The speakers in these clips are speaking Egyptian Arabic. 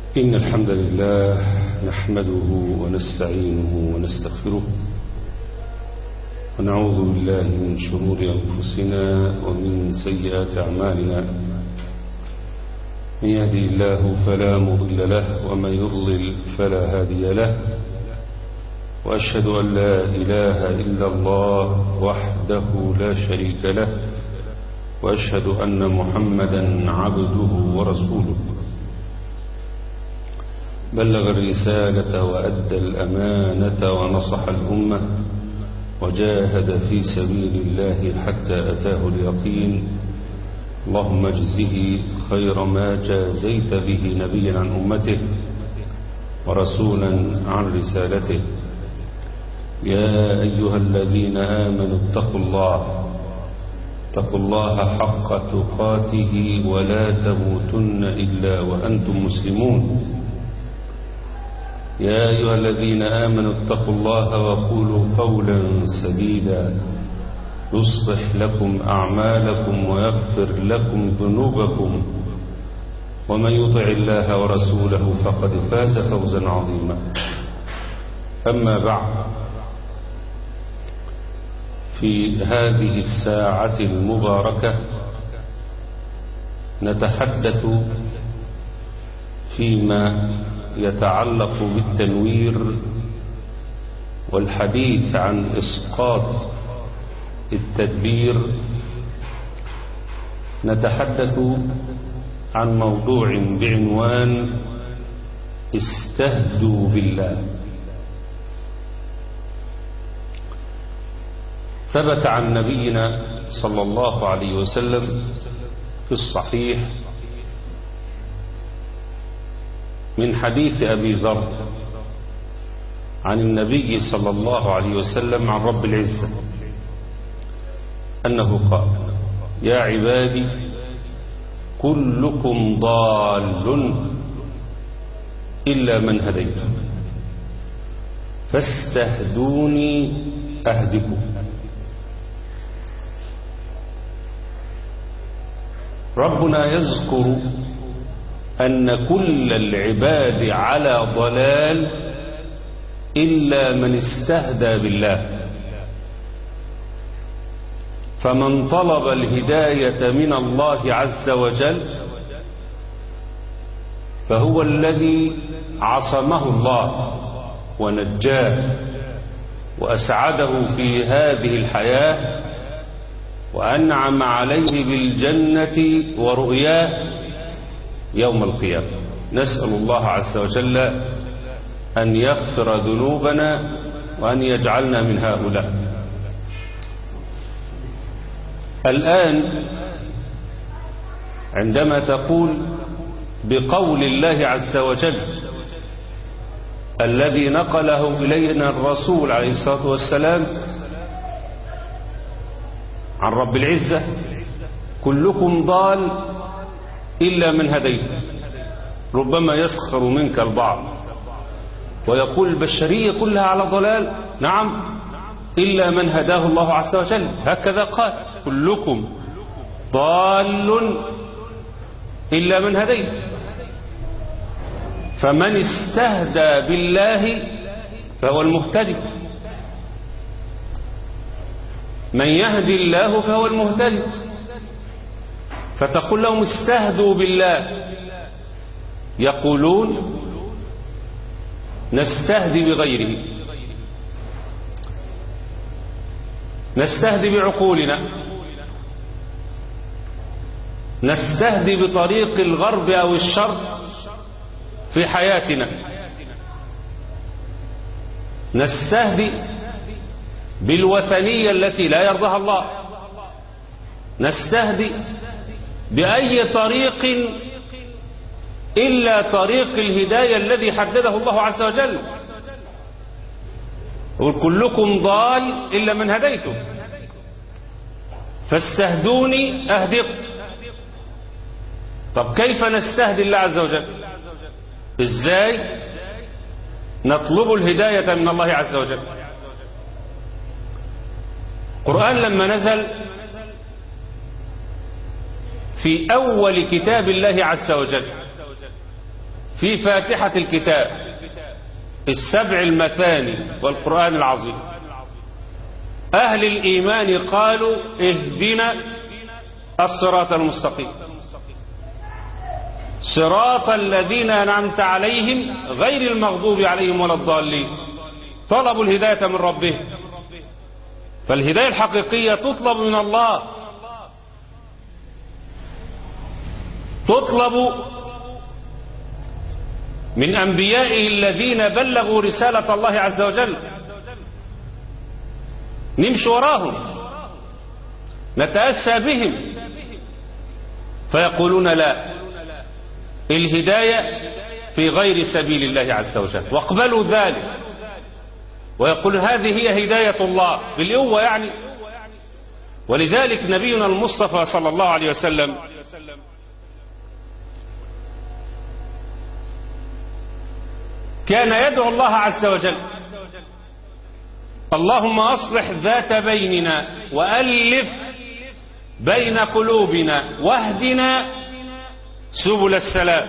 إن الحمد لله نحمده ونستعينه ونستغفره ونعوذ بالله من شرور أنفسنا ومن سيئات أعمالنا من يهدي الله فلا مضل له ومن يضلل فلا هادي له وأشهد أن لا إله إلا الله وحده لا شريك له وأشهد أن محمدا عبده ورسوله بلغ الرسالة وأدى الأمانة ونصح الأمة وجاهد في سبيل الله حتى أتاه اليقين اللهم اجزه خير ما جازيت به نبيا عن أمته ورسولا عن رسالته يا أيها الذين آمنوا اتقوا الله اتقوا الله حق تقاته ولا تموتن إلا وأنتم مسلمون يا أيها الذين آمنوا اتقوا الله وقولوا قولا سديدا يصلح لكم أعمالكم ويغفر لكم ذنوبكم ومن يطع الله ورسوله فقد فاز فوزا عظيما أما بعد في هذه الساعة المباركة نتحدث فيما يتعلق بالتنوير والحديث عن إسقاط التدبير نتحدث عن موضوع بعنوان استهدوا بالله ثبت عن نبينا صلى الله عليه وسلم في الصحيح من حديث أبي ذر عن النبي صلى الله عليه وسلم عن رب العزة أنه قال يا عبادي كلكم ضال إلا من هديت فاستهدوني أهدكم ربنا يذكر أن كل العباد على ضلال إلا من استهدى بالله فمن طلب الهداية من الله عز وجل فهو الذي عصمه الله ونجاه وأسعده في هذه الحياة وأنعم عليه بالجنة ورؤياه يوم القيامة نسأل الله عز وجل أن يغفر ذنوبنا وأن يجعلنا من هؤلاء الآن عندما تقول بقول الله عز وجل الذي نقله إلينا الرسول عليه الصلاة والسلام عن رب العزة كلكم ضال إلا من هديت ربما يسخر منك البعض ويقول البشرية كلها على ضلال نعم إلا من هداه الله عز وجل هكذا قال كلكم ضال إلا من هديت فمن استهدى بالله فهو المهتدي من يهدي الله فهو المهتدي فتقول لهم استهدوا بالله يقولون نستهدي بغيره نستهدي بعقولنا نستهدي بطريق الغرب أو الشرق في حياتنا نستهدي بالوثنية التي لا يرضاها الله نستهدي بأي طريق إلا طريق الهداية الذي حدده الله عز وجل يقول كلكم ضال إلا من هديته فاستهدوني أهدكم طب كيف نستهدي الله عز وجل ازاي نطلب الهداية من الله عز وجل القرآن لما نزل في أول كتاب الله عز وجل في فاتحة الكتاب السبع المثاني والقرآن العظيم أهل الإيمان قالوا اهدنا الصراط المستقيم صراط الذين أنعمت عليهم غير المغضوب عليهم ولا الضالين طلبوا الهداية من ربهم فالهداية الحقيقية تطلب من الله تطلب من أنبيائه الذين بلغوا رسالة الله عز وجل نمشي وراهم نتأسى بهم فيقولون لا الهداية في غير سبيل الله عز وجل واقبلوا ذلك ويقول هذه هي هداية الله بالقوة يعني ولذلك نبينا المصطفى صلى الله عليه وسلم كان يدعو الله عز وجل اللهم أصلح ذات بيننا وألف بين قلوبنا واهدنا سبل السلام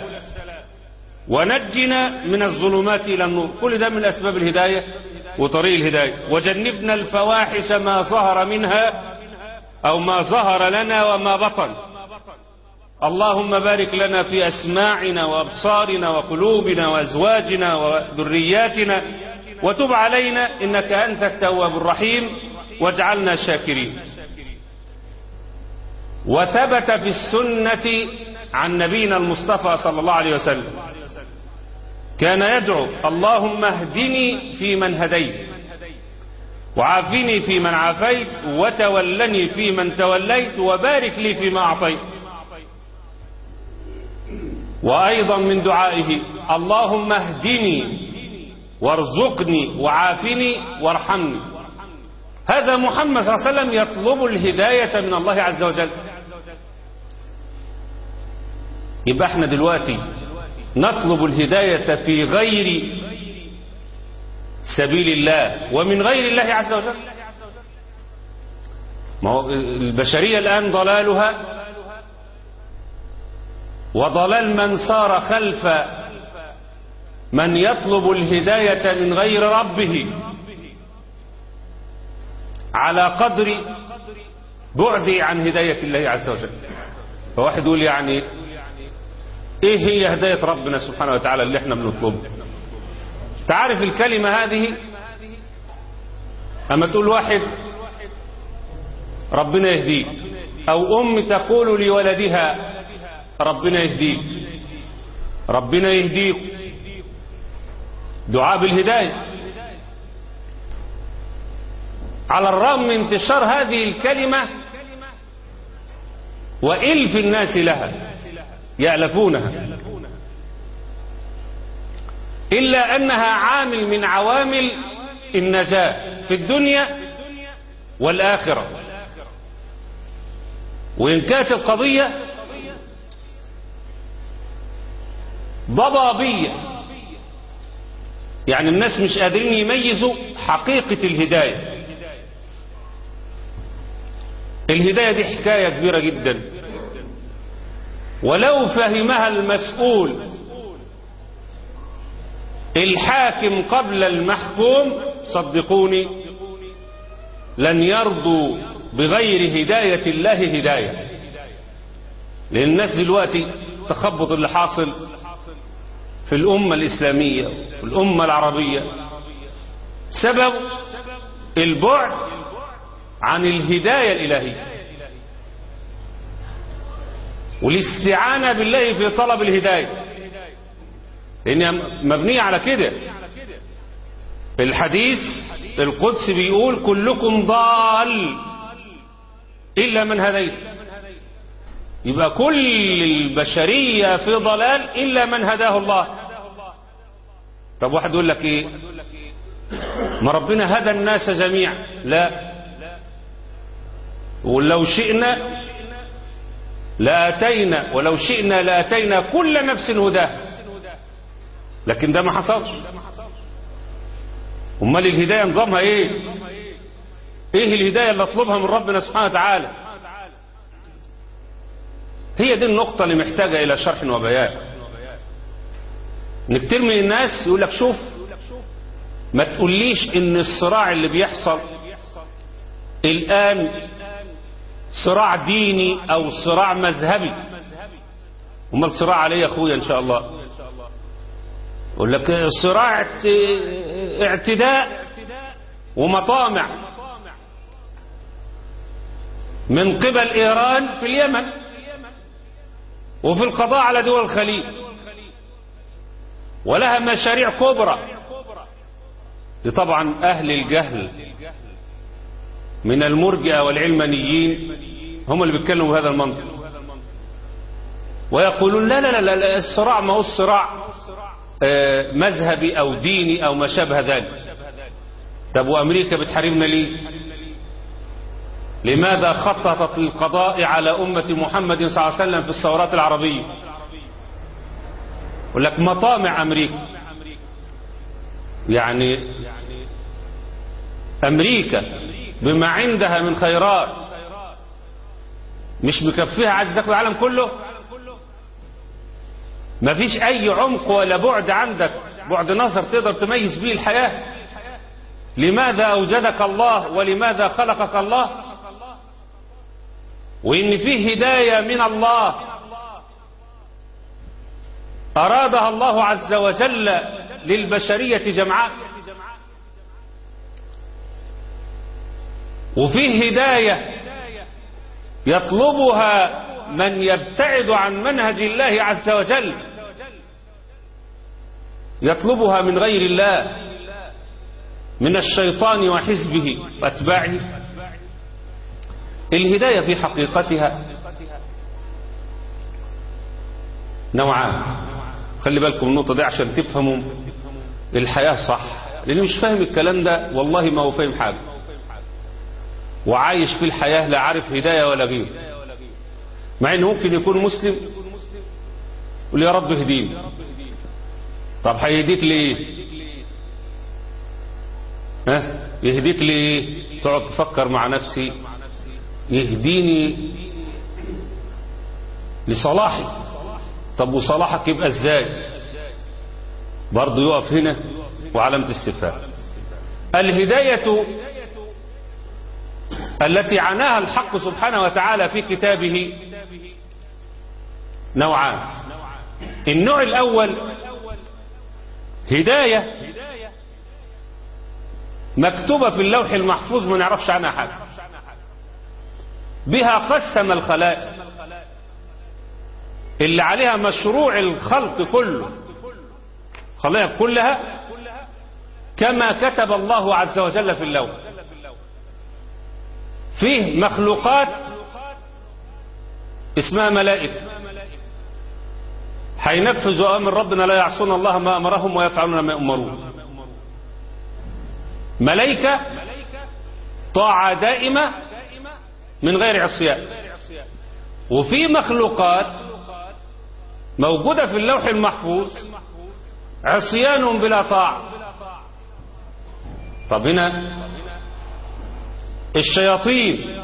ونجنا من الظلمات إلى النور كل ده من أسباب الهداية وطريق الهداية وجنبنا الفواحش ما ظهر منها أو ما ظهر لنا وما بطن اللهم بارك لنا في أسماعنا وأبصارنا وقلوبنا وأزواجنا وذرياتنا وتب علينا إنك أنت التواب الرحيم واجعلنا شاكرين وثبت في السنة عن نبينا المصطفى صلى الله عليه وسلم كان يدعو اللهم اهدني في من هديت وعافني في من عافيت وتولني في من توليت وبارك لي فيما أعطيت وأيضا من دعائه اللهم اهدني وارزقني وعافني وارحمني هذا محمد صلى الله عليه وسلم يطلب الهداية من الله عز وجل يبقى احنا دلوقتي نطلب الهداية في غير سبيل الله ومن غير الله عز وجل ما هو البشرية الآن ضلالها وضلال من صار خلف من يطلب الهداية من غير ربه على قدر بعده عن هداية الله عز وجل فواحد يقول يعني ايه هي هداية ربنا سبحانه وتعالى اللي احنا بنطلبها تعرف الكلمة هذه اما تقول واحد ربنا يهديك او ام تقول لولدها ربنا يهديك ربنا يهديك دعاء بالهداية على الرغم من انتشار هذه الكلمة وإلف الناس لها يألفونها إلا أنها عامل من عوامل النجاة في الدنيا والآخرة وإن كانت القضية ضبابية يعني الناس مش قادرين يميزوا حقيقة الهداية الهداية دي حكاية كبيرة جدا ولو فهمها المسؤول الحاكم قبل المحكوم صدقوني لن يرضوا بغير هداية الله هداية لأن الناس دلوقتي تخبط اللي حاصل في الأمة الإسلامية في الأمة العربية سبب البعد عن الهداية الإلهية والاستعانة بالله في طلب الهداية لأنها مبنية على كده الحديث القدس بيقول كلكم ضال إلا من هديت يبقى كل البشرية في ضلال إلا من هداه الله طب واحد يقول لك إيه ما ربنا هدى الناس جميعا لا ولو شئنا لاتينا ولو شئنا لاتينا كل نفس هداه لكن ده ما حصلش امال الهدايه نظامها ايه ايه الهدايه اللي اطلبها من ربنا سبحانه وتعالى هي دي النقطه اللي محتاجه الى شرح وبيان ان كتير من الناس يقول لك شوف ما تقوليش ان الصراع اللي بيحصل الان صراع ديني او صراع مذهبي امال صراع عليه يا اخويا ان شاء الله يقول لك صراع اعتداء ومطامع من قبل ايران في اليمن وفي القضاء على دول الخليج ولها مشاريع كبرى دي طبعا اهل الجهل من المرجئه والعلمانيين هم اللي بيتكلموا بهذا المنطق ويقولون لا لا لا, لا الصراع ما هو الصراع آه مذهبي او ديني او ما شابه ذلك طب وامريكا بتحاربنا ليه لماذا خططت للقضاء على أمة محمد صلى الله عليه وسلم في الثورات العربية يقول لك مطامع أمريكا يعني أمريكا بما عندها من خيرات مش مكفيها عايز تاخد العالم كله ما فيش أي عمق ولا بعد عندك بعد نظر تقدر تميز به الحياة لماذا أوجدك الله ولماذا خلقك الله وإن فيه هداية من الله أرادها الله عز وجل للبشرية جمعاء وفيه هداية يطلبها من يبتعد عن منهج الله عز وجل يطلبها من غير الله من الشيطان وحزبه واتباعه الهداية في حقيقتها نوعان خلي بالكم النقطة دي عشان تفهموا الحياة صح لأنه مش فاهم الكلام ده والله ما هو فاهم حاجة وعايش في الحياة لا عارف هداية ولا غير مع انه ممكن يكون مسلم يقول يا رب اهديني طب هيهديك ليه ها يهديك ليه تقعد تفكر مع نفسي يهديني لصلاحي طب وصلاحك يبقى ازاي برضه يقف هنا وعلامة استفهام الهداية التي عناها الحق سبحانه وتعالى في كتابه نوعان النوع الأول هداية مكتوبة في اللوح المحفوظ ما نعرفش عنها حاجة بها قسم الخلائق اللي عليها مشروع الخلق كله خلائق كلها كما كتب الله عز وجل في اللوح فيه مخلوقات اسمها ملائكة هينفذوا أمر ربنا لا يعصون الله ما أمرهم ويفعلون ما يؤمرون ملائكة طاعة دائمة من غير عصيان وفي مخلوقات موجودة في اللوح المحفوظ عصيان بلا طاعة طب هنا الشياطين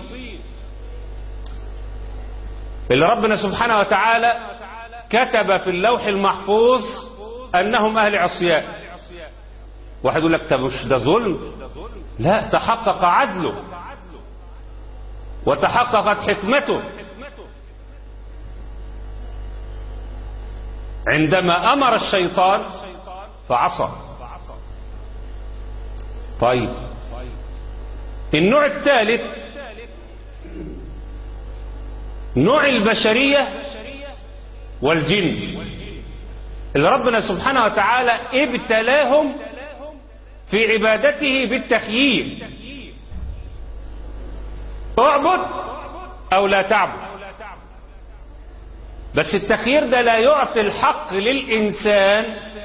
اللي ربنا سبحانه وتعالى كتب في اللوح المحفوظ أنهم أهل عصيان واحد يقول لك طب مش ده ظلم لا تحقق عدله وتحققت حكمته عندما أمر الشيطان فعصى طيب النوع الثالث نوع البشرية والجن اللي ربنا سبحانه وتعالى ابتلاهم في عبادته بالتخيير اعبد او لا تعبد بس التخيير ده لا يعطي الحق للإنسان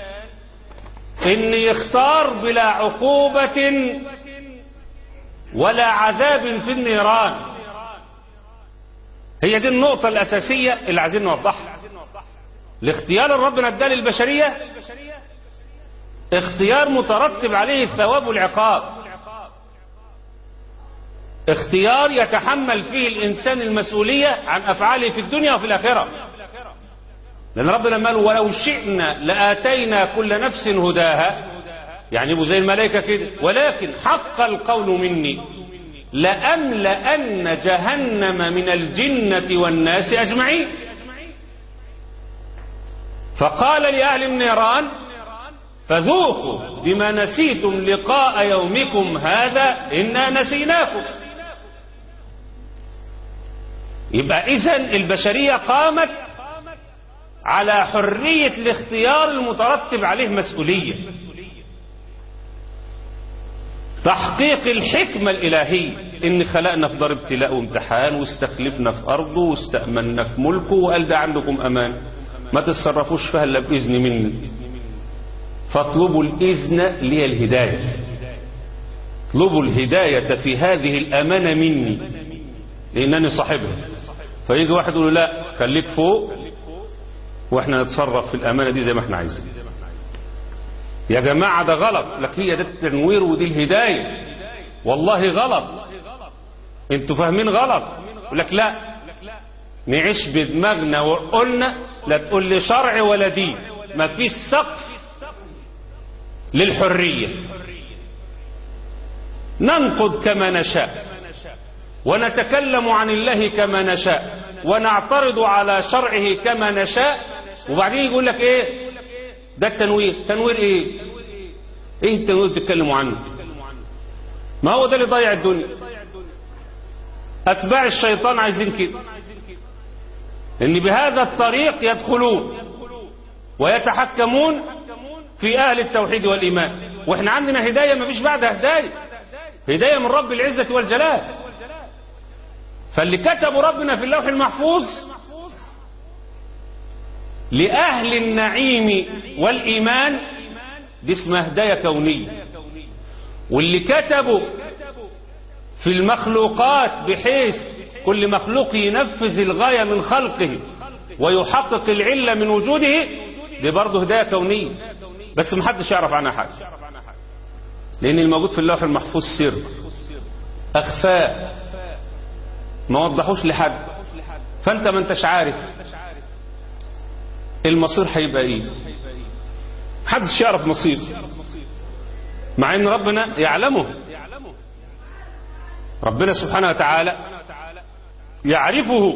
ان يختار بلا عقوبة ولا عذاب في النيران هي دي النقطة الأساسية اللي عايزين نوضحها الاختيار اللي ربنا اداه للبشرية اختيار مترتب عليه الثواب والعقاب اختيار يتحمل فيه الإنسان المسؤولية عن أفعاله في الدنيا وفي الآخرة لأن ربنا قال ولو شئنا لآتينا كل نفس هداها يعني يبقوا زي الملائكة كده ولكن حق القول مني لأملأن جهنم من الجنة والناس أجمعين فقال لأهل النيران فذوقوا بما نسيتم لقاء يومكم هذا إنا نسيناكم يبقى إذن البشرية قامت على حرية الاختيار المترتب عليه مسؤولية تحقيق الحكمة الإلهية إن خلقنا في دار ابتلاء وامتحان واستخلفنا في أرضه واستأمنا في ملكه وقال ده عندكم أمان ما تتصرفوش فيها إلا بإذن مني فاطلبوا الإذن لي الهداية اطلبوا الهداية في هذه الأمانة مني لأنني صاحبها فيجي واحد يقول له لا خليك فوق واحنا نتصرف في الأمانة دي زي ما احنا عايزين يا جماعة ده غلط لك هي ده التنوير ودي الهداية والله غلط انتوا فاهمين غلط يقول لك لا نعيش بدماغنا وقلنا لا تقول لي شرع ولا دين ما فيش سقف للحرية ننقد كما نشاء ونتكلم عن الله كما نشاء ونعترض على شرعه كما نشاء وبعدين يقول لك ايه ده التنوير تنوير ايه ايه التنوير بتتكلموا عنه ما هو ده اللي ضيع الدنيا اتباع الشيطان عايزين كده ان بهذا الطريق يدخلون ويتحكمون في اهل التوحيد والايمان واحنا عندنا هدايه ما فيش بعدها هدايه هدايه من رب العزه والجلال فاللي كتبوا ربنا في اللوح المحفوظ لأهل النعيم والإيمان دي اسمها هداية كونية واللي كتبوا في المخلوقات بحيث كل مخلوق ينفذ الغاية من خلقه ويحقق العلة من وجوده دي برضه هداية كونية بس محدش يعرف عنها حاجة لأن الموجود في اللوح المحفوظ سر أخفاء ما وضحوش لحد فأنت ما انتش عارف المصير هيبقى ايه محدش يعرف مصير مع ان ربنا يعلمه ربنا سبحانه وتعالى يعرفه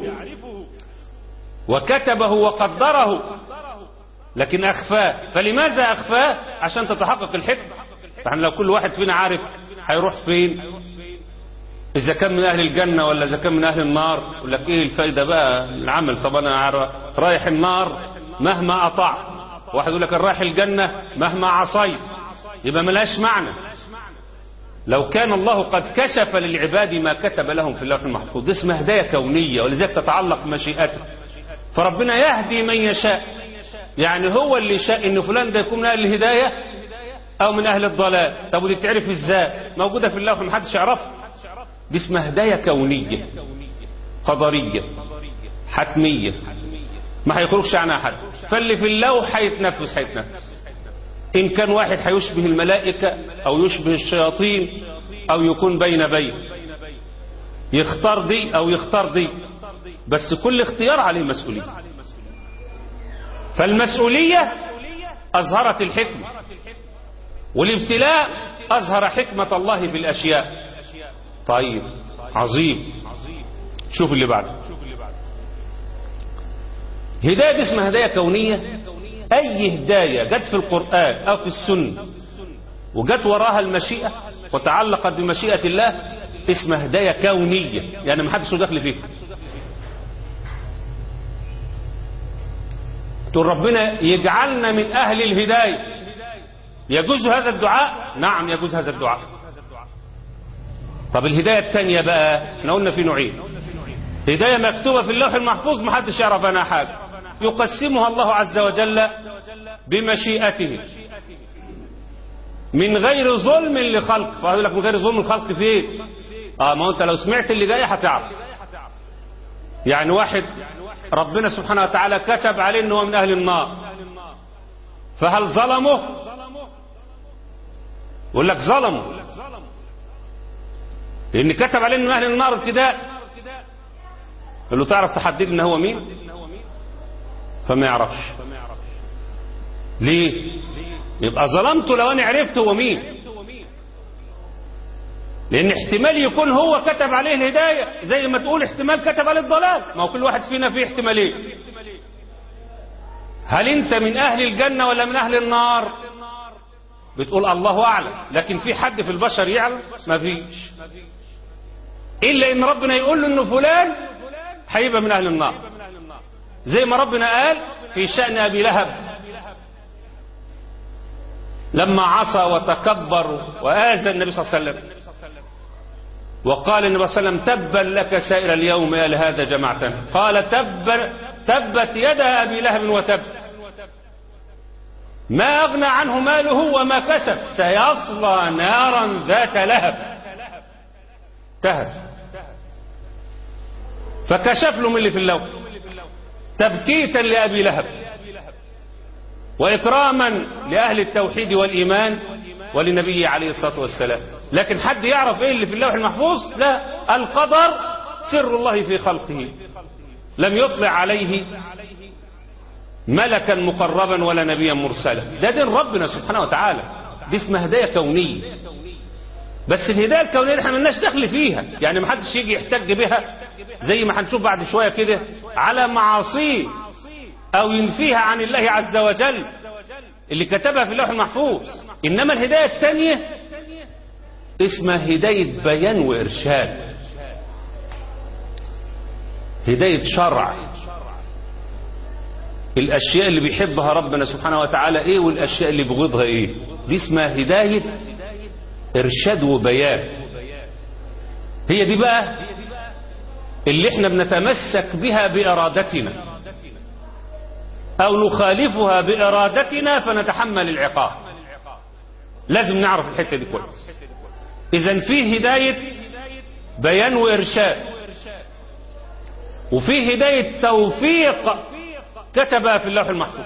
وكتبه وقدره لكن أخفاه فلماذا أخفاه عشان تتحقق الحكمة فاحنا لو كل واحد فينا عارف هيروح فين إذا كان من أهل الجنة ولا إذا كان من أهل النار يقول لك إيه الفايدة بقى العمل طب أنا رايح النار مهما أطعت واحد يقول لك رايح الجنة مهما عصيت يبقى ملاش معنى لو كان الله قد كشف للعباد ما كتب لهم في اللوح المحفوظ دي اسمها هداية كونية ولذلك تتعلق بمشيئته فربنا يهدي من يشاء يعني هو اللي شاء ان فلان ده يكون من اهل الهداية او من اهل الضلال طب ودي تعرف ازاي موجودة في اللوح محدش يعرفها دي اسمها هداية كونية قدرية حتمية ما هيخرجش عنها حد فاللي في اللوح هيتنفس هيتنفس إن كان واحد هيشبه الملائكة أو يشبه الشياطين أو يكون بين بين يختار دي أو يختار دي بس كل اختيار عليه مسؤولية فالمسؤولية أظهرت الحكمة والابتلاء أظهر حكمة الله في الأشياء طيب عظيم شوف اللي بعده هداية اسمها هداية كونية أي هداية جت في القرآن أو في السنة وجت وراها المشيئة وتعلقت بمشيئة الله اسمها هداية كونية يعني ما حدش دخل فيها تقول ربنا يجعلنا من أهل الهداية يجوز هذا الدعاء نعم يجوز هذا الدعاء طب الهداية الثانية بقى احنا قلنا في نوعين هداية مكتوبة في اللوح المحفوظ ما حدش يعرف عنها حاجة يقسمها الله عز وجل بمشيئته من غير ظلم لخلق فأقول لك من غير ظلم الخلق فين اه ما انت لو سمعت اللي جاي هتعرف يعني واحد ربنا سبحانه وتعالى كتب عليه انه من اهل النار فهل ظلمه يقول لك ظلمه لان كتب عليه انه من اهل النار ابتداء قال له تعرف تحدد ان هو مين فما يعرفش ليه يبقى ظلمته لو انا عرفت هو مين لان احتمال يكون هو كتب عليه الهداية زي ما تقول احتمال كتب عليه الضلال ما هو كل واحد فينا فيه احتمالين هل انت من اهل الجنة ولا من اهل النار بتقول الله اعلم لكن في حد في البشر يعلم ما فيش الا ان ربنا يقول له انه فلان هيبقى من اهل النار زي ما ربنا قال في شأن ابي لهب لما عصى وتكبر وآذى النبي صلى الله عليه وسلم وقال النبي صلى الله عليه وسلم تبا لك سائر اليوم يا لهذا جمعتنا قال تب تبت يدا أبي لهب وتب ما أغنى عنه ماله وما كسب سيصلى نارا ذات لهب تهب فكشف له من اللي في اللوح تبكيتا لأبي لهب وإكراما لأهل التوحيد والإيمان ولنبيه عليه الصلاة والسلام لكن حد يعرف إيه اللي في اللوح المحفوظ لا القدر سر الله في خلقه لم يطلع عليه ملكا مقربا ولا نبيا مرسلا ده دين ربنا سبحانه وتعالى دي اسمها هداية كونية بس الهداية الكونية احنا ملناش دخل فيها يعني ما حدش يجي يحتج بها زي ما هنشوف بعد شوية كده على معاصيه أو ينفيها عن الله عز وجل اللي كتبها في اللوح المحفوظ إنما الهداية الثانية اسمها هداية بيان وإرشاد هداية شرع الأشياء اللي بيحبها ربنا سبحانه وتعالى إيه والأشياء اللي بيبغضها إيه دي اسمها هداية إرشاد وبيان هي دي بقى اللي احنا بنتمسك بها بإرادتنا أو نخالفها بإرادتنا فنتحمل العقاب لازم نعرف الحتة دي كويس إذا في هداية بيان وإرشاد وفي هداية توفيق كتبها في اللوح المحفوظ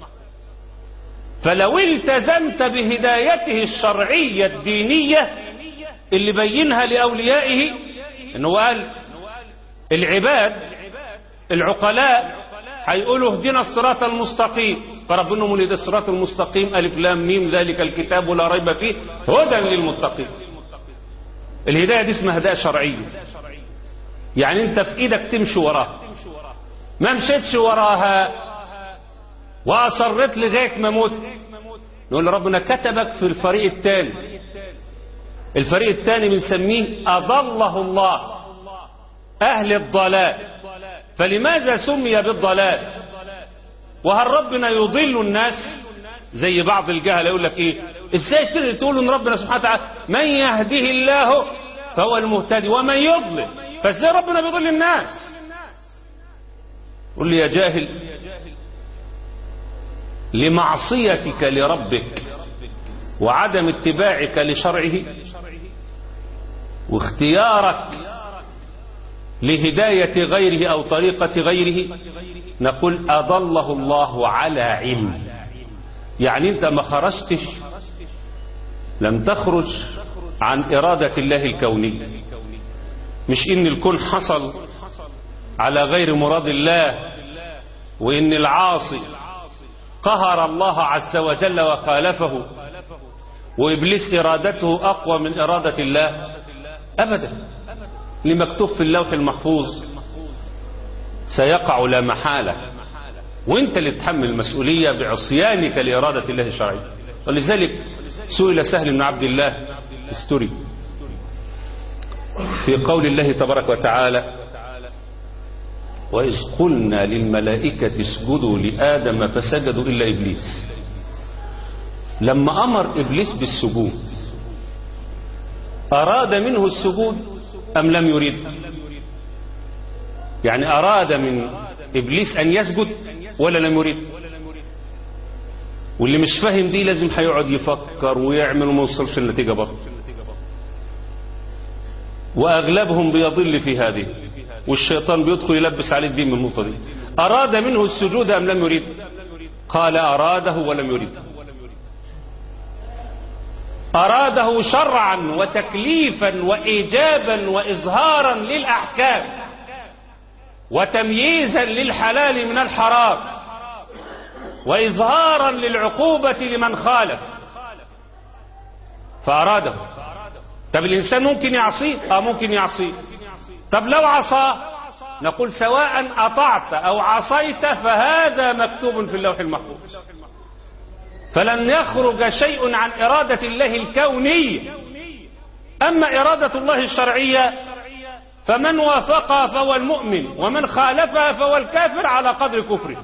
فلو التزمت بهدايته الشرعية الدينية اللي بينها لأوليائه انه قال العباد العقلاء هيقولوا اهدنا الصراط المستقيم فربنا من هدى الصراط المستقيم ألف لام ميم ذلك الكتاب لا ريب فيه هدى للمتقين الهداية دي اسمها هداية شرعية يعني انت في ايدك تمشي وراها ما مشيتش وراها واصريت لغايه ما موت نقول لربنا كتبك في الفريق الثاني الفريق الثاني بنسميه اضله الله اهل الضلال فلماذا سمي بالضلال وهل ربنا يضل الناس زي بعض الجهل يقول لك ايه ازاي تقول ان ربنا سبحانه وتعالى من يهده الله فهو المهتدي ومن يضلل فازاي ربنا بيضل الناس قل لي يا جاهل لمعصيتك لربك وعدم اتباعك لشرعه واختيارك لهداية غيره أو طريقة غيره نقول أضله الله على علم يعني أنت ما خرجتش لم تخرج عن إرادة الله الكونية مش إن الكون حصل على غير مراد الله وإن العاصي قهر الله عز وجل وخالفه وإبليس إرادته أقوى من إرادة الله أبدا لمكتوب في اللوح المحفوظ سيقع لا محالة وانت اللي تحمل المسؤولية بعصيانك لإرادة الله الشرعية ولذلك سئل سهل بن عبد الله استري في قول الله تبارك وتعالى وإذ قلنا للملائكة اسجدوا لآدم فسجدوا إلا إبليس لما أمر إبليس بالسجود أراد منه السجود أم لم يريد يعني أراد من إبليس أن يسجد ولا لم يريد واللي مش فاهم دي لازم هيقعد يفكر ويعمل وما يوصلش النتيجة برضه وأغلبهم بيضل في هذه والشيطان بيدخل يلبس عليه الدين من النقطة دي أراد منه السجود أم لم يريد قال أراده ولم يريد أراده شرعا وتكليفا وإيجابا وإظهارا للأحكام وتمييزا للحلال من الحرام وإظهارا للعقوبة لمن خالف فأراده طب الإنسان ممكن يعصيه آه ممكن يعصيه طب لو عصاه نقول سواء أطعت أو عصيت فهذا مكتوب في اللوح المحفوظ فلن يخرج شيء عن إرادة الله الكونية أما إرادة الله الشرعية فمن وافقها فهو المؤمن ومن خالفها فهو الكافر على قدر كفره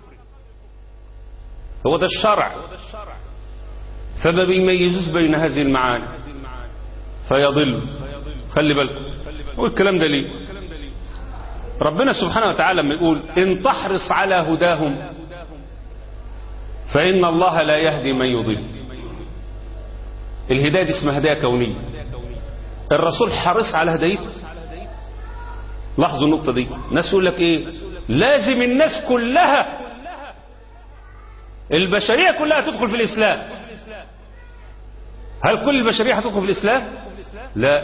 هو ده الشرع فما بيميزوش بين هذه المعاني فيضل خلي بالكم والكلام ده ليه ربنا سبحانه وتعالى لما يقول إن تحرص على هداهم فإن الله لا يهدي من يضل الهداية دي اسمها هداية كونية الرسول حرص على هدايته لاحظوا النقطة دي الناس يقول لك ايه لازم الناس كلها البشرية كلها تدخل في الإسلام هل كل البشرية هتدخل في الإسلام لا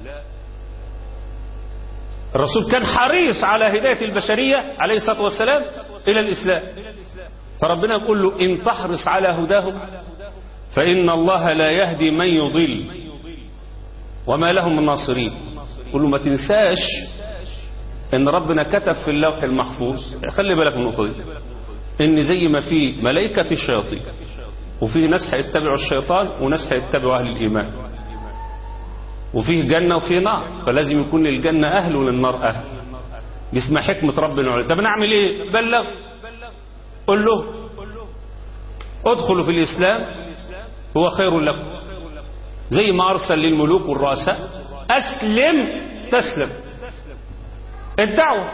الرسول كان حريص على هداية البشرية عليه الصلاة والسلام إلى الإسلام فربنا يقول له إن تحرص على هداهم فإن الله لا يهدي من يضل وما لهم من ناصرين قل له ما تنساش ان ربنا كتب في اللوح المحفوظ خلي بالك من النقطه دي ان زي ما في ملائكه في الشياطين وفي ناس هيتبعوا الشيطان وناس هيتبعوا اهل الايمان وفيه جنه وفيه نار فلازم يكون للجنه اهل وللنار اهل دي اسمها حكمه ربنا طب نعمل ايه بلغ قل له ادخلوا في الاسلام هو خير لكم زي ما ارسل للملوك والرؤساء اسلم تسلم الدعوة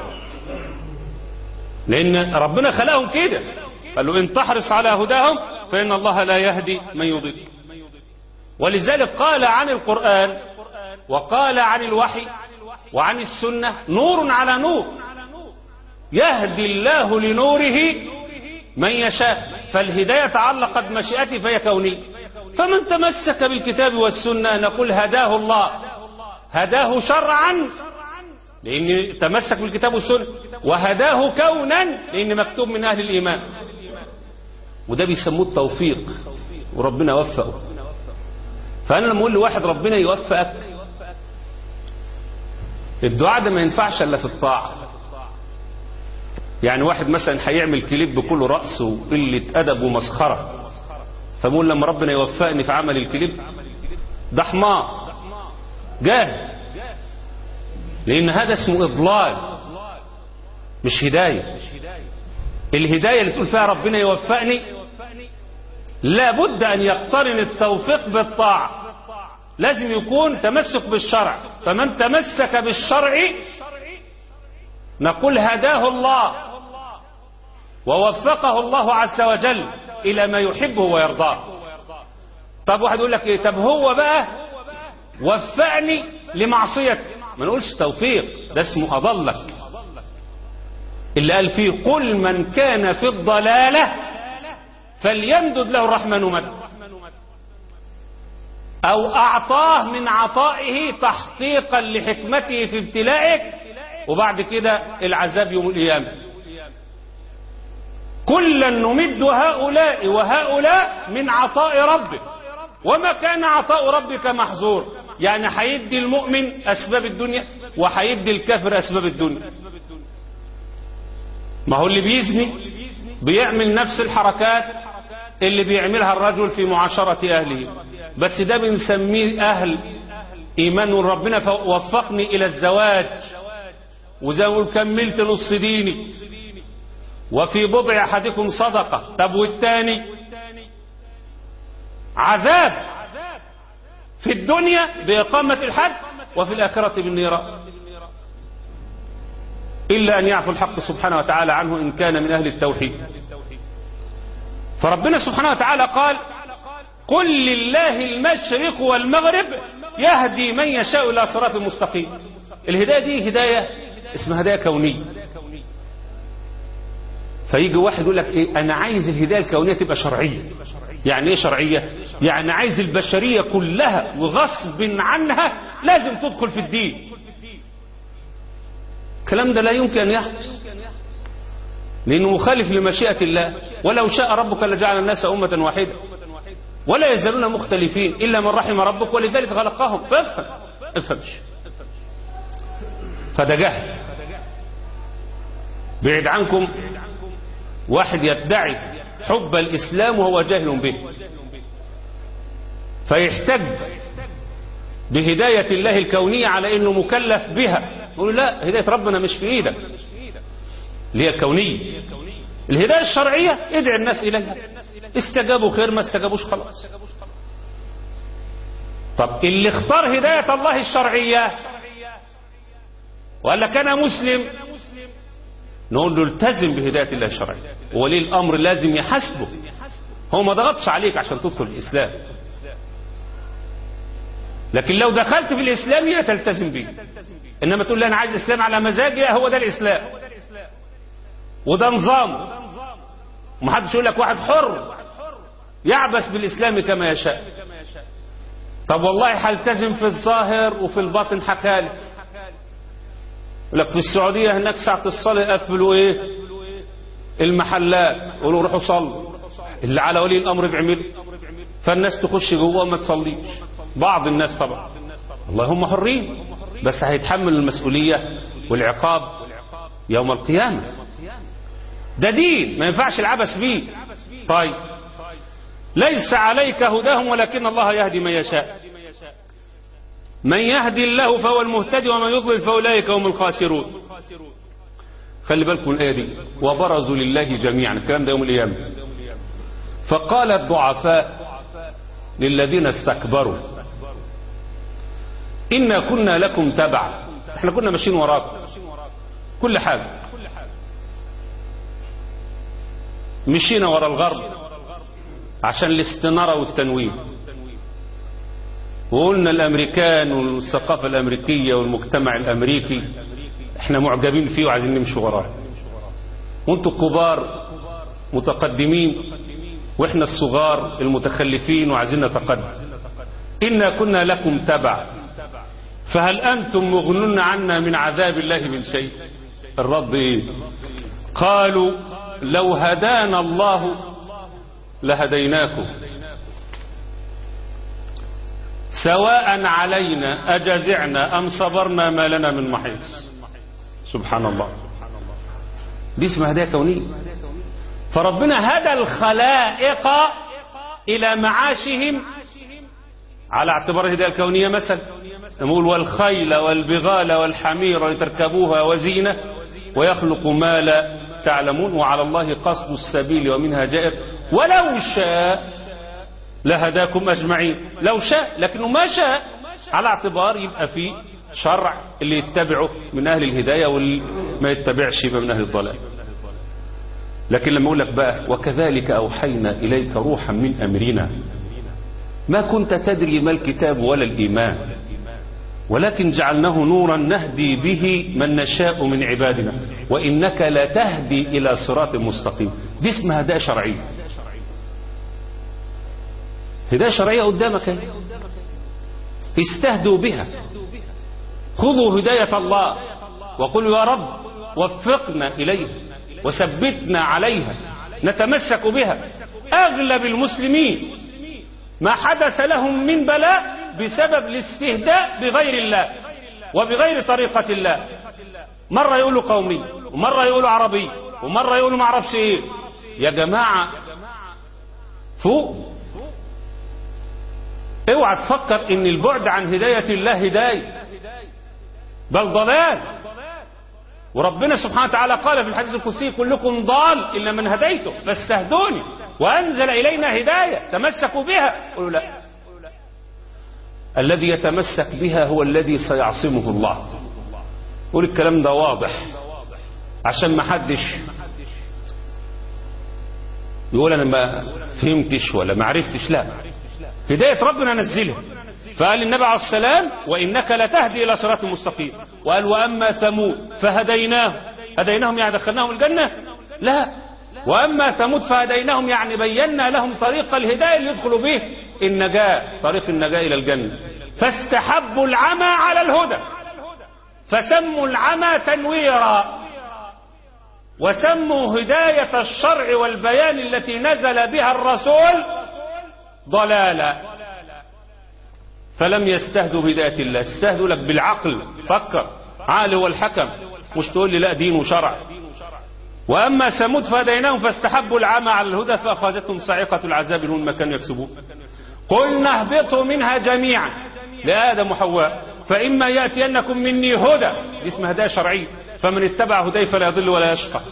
لأن ربنا خلقهم كده قال له إن تحرص على هداهم فإن الله لا يهدي من يضل ولذلك قال عن القرآن وقال عن الوحي وعن السنة نور على نور يهدي الله لنوره من يشاء فالهداية تعلقت بمشيئته فهي كونية فمن تمسك بالكتاب والسنة نقول هداه الله هداه شرعا لأن تمسك بالكتاب والسنة وهداه كونا لأن مكتوب من أهل الإيمان وده بيسموه التوفيق وربنا وفقه فأنا لما أقول لواحد ربنا يوفقك الدعاء ده ما ينفعش إلا في الطاعة يعني واحد مثلا هيعمل كليب بكل رأس وقلة أدب ومسخرة فبقول لما ربنا يوفقني في عمل الكليب ده حمار جاهل لأن هذا اسمه إضلال مش هداية الهداية اللي تقول فيها ربنا يوفقني لابد أن يقترن التوفيق بالطاعة لازم يكون تمسك بالشرع فمن تمسك بالشرع نقول هداه الله ووفقه الله عز وجل إلى ما يحبه ويرضاه طب واحد يقول لك إيه طب هو بقى وفقني لمعصيته ما نقولش توفيق ده اسمه أضلك اللي قال فيه قل من كان في الضلالة فليمدد له الرحمن مد أو أعطاه من عطائه تحقيقا لحكمته في ابتلائك وبعد كده العذاب يوم القيامة كلا نمد هؤلاء وهؤلاء من عطاء ربك وما كان عطاء ربك محظور يعني هيدي المؤمن أسباب الدنيا وهيدي الكافر أسباب الدنيا ما هو اللي بيزني بيعمل نفس الحركات اللي بيعملها الرجل في معاشرة أهله بس ده بنسميه أهل إيمان ربنا فوفقني إلى الزواج وزي ما كملت نص ديني وفي بضع أحدكم صدقة طب والتاني عذاب في الدنيا بإقامة الحد وفي الآخرة بالنيران إلا أن يعفو الحق سبحانه وتعالى عنه إن كان من أهل التوحيد فربنا سبحانه وتعالى قال قل لله المشرق والمغرب يهدي من يشاء إلى صراط مستقيم الهداية دي هداية اسمها هداية كونية فيجي واحد يقول لك ايه انا عايز الهدايه الكونيه تبقى شرعيه يعني ايه شرعيه يعني عايز البشريه كلها وغصب عنها لازم تدخل في الدين الكلام ده لا يمكن ان يحدث لأنه مخالف لمشيئة الله ولو شاء ربك لجعل الناس أمة واحدة ولا يزالون مختلفين إلا من رحم ربك ولذلك خلقهم فافهم افهمش فده جهل بعد عنكم واحد يدعي حب الإسلام وهو جاهل به فيحتج بهداية الله الكونية على أنه مكلف بها يقول لا هداية ربنا مش في إيدك اللي هي الكونية الهداية الشرعية ادعي الناس إليها استجابوا خير ما استجابوش خلاص طب اللي اختار هداية الله الشرعية وقال لك أنا مسلم نقول له التزم بهداية الله الشرعية ولي الأمر لازم يحاسبه هو ما ضغطش عليك عشان تدخل الإسلام لكن لو دخلت في الإسلام هي تلتزم به إنما تقول لي أنا عايز إسلام على مزاجي هو ده الإسلام وده نظام ومحدش يقول لك واحد حر يعبس بالإسلام كما يشاء طب والله هلتزم في الظاهر وفي الباطن حخالف يقول لك في السعودية هناك ساعة الصلاة يقفلوا ايه المحلات يقولوا روحوا صلوا اللي على ولي الأمر بيعمل فالناس تخش جوه وما تصليش بعض الناس طبعا والله هم حرين بس هيتحمل المسؤولية والعقاب يوم القيامة ده دين ما ينفعش العبث بيه طيب ليس عليك هداهم ولكن الله يهدي من يشاء من يهدي الله فهو المهتدي ومن يضلل فاولئك هم الخاسرون خلي بالكم الايه دي وبرزوا لله جميعا الكلام ده يوم القيامه فقال الضعفاء للذين استكبروا إنا كنا لكم تبعا احنا كنا ماشيين وراكم كل حاجة مشينا ورا الغرب عشان الاستنارة والتنويم وقلنا الأمريكان والثقافة الأمريكية والمجتمع الأمريكي احنا معجبين فيه وعايزين نمشي وراه وانتوا الكبار متقدمين واحنا الصغار المتخلفين وعايزين نتقدم إنا كنا لكم تبع فهل أنتم مغنون عنا من عذاب الله من شيء الرد إيه قالوا لو هدانا الله لهديناكم سواء علينا أجزعنا أم صبرنا ما لنا من محيص سبحان الله دي اسمها هداية كونية فربنا هدى الخلائق إلى معاشهم على اعتبار الهداية الكونية مثلا نقول والخيل والبغال والحمير لتركبوها وزينة ويخلق ما لا تعلمون وعلى الله قصد السبيل ومنها جائر ولو شاء لهداكم أجمعين لو شاء لكنه ما شاء على اعتبار يبقى في شرع اللي يتبعه من أهل الهداية واللي ما يتبعش يبقى من أهل الضلال لكن لما أقول لك بقى وكذلك أوحينا إليك روحا من أمرنا ما كنت تدري ما الكتاب ولا الإيمان ولكن جعلناه نورا نهدي به من نشاء من عبادنا وإنك لا تهدي إلى صراط مستقيم دي اسمها هداية شرعية هداية شرعية قدامك اهي استهدوا بها خذوا هداية الله وقلوا يا رب وفقنا إليها وثبتنا عليها نتمسك بها أغلب المسلمين ما حدث لهم من بلاء بسبب الاستهداء بغير الله وبغير طريقة الله مرة يقولوا قومي ومرة يقولوا عربي ومرة يقولوا معرفش ايه يا جماعة فوق اوعى تفكر ان البعد عن هداية الله هداية بل ضلال وربنا سبحانه وتعالى قال في الحديث القدسي كلكم ضال إلا من هديته فاستهدوني وأنزل إلينا هداية تمسكوا بها قولوا لا الذي يتمسك بها هو الذي سيعصمه الله قول الكلام ده واضح عشان ما حدش يقول أنا ما فهمتش ولا ما عرفتش لا هداية ربنا نزلها فقال النبي عليه السلام وإنك لتهدي إلى صراط مستقيم وقال وأما ثمود فهديناهم هديناهم يعني دخلناهم الجنة لا وأما ثمود فهديناهم يعني بينا لهم طريق الهداية اللي يدخلوا به النجاة طريق النجاة إلى الجنة فاستحبوا العمى على الهدى فسموا العمى تنويرا وسموا هداية الشرع والبيان التي نزل بها الرسول ضلالا فلم يستهدوا بهداية الله استهدوا لك بالعقل فكر عقل هو الحكم مش تقول لي لا دين وشرع وأما ثمود فهديناهم فاستحبوا العمى على الهدى فأخذتهم صاعقة العذاب هم ما كانوا يكسبون قلنا اهبطوا منها جميعا لآدم وحواء فإما يأتينكم مني هدى دي اسمها هداية شرعية فمن اتبع هداي فلا يضل ولا يشقى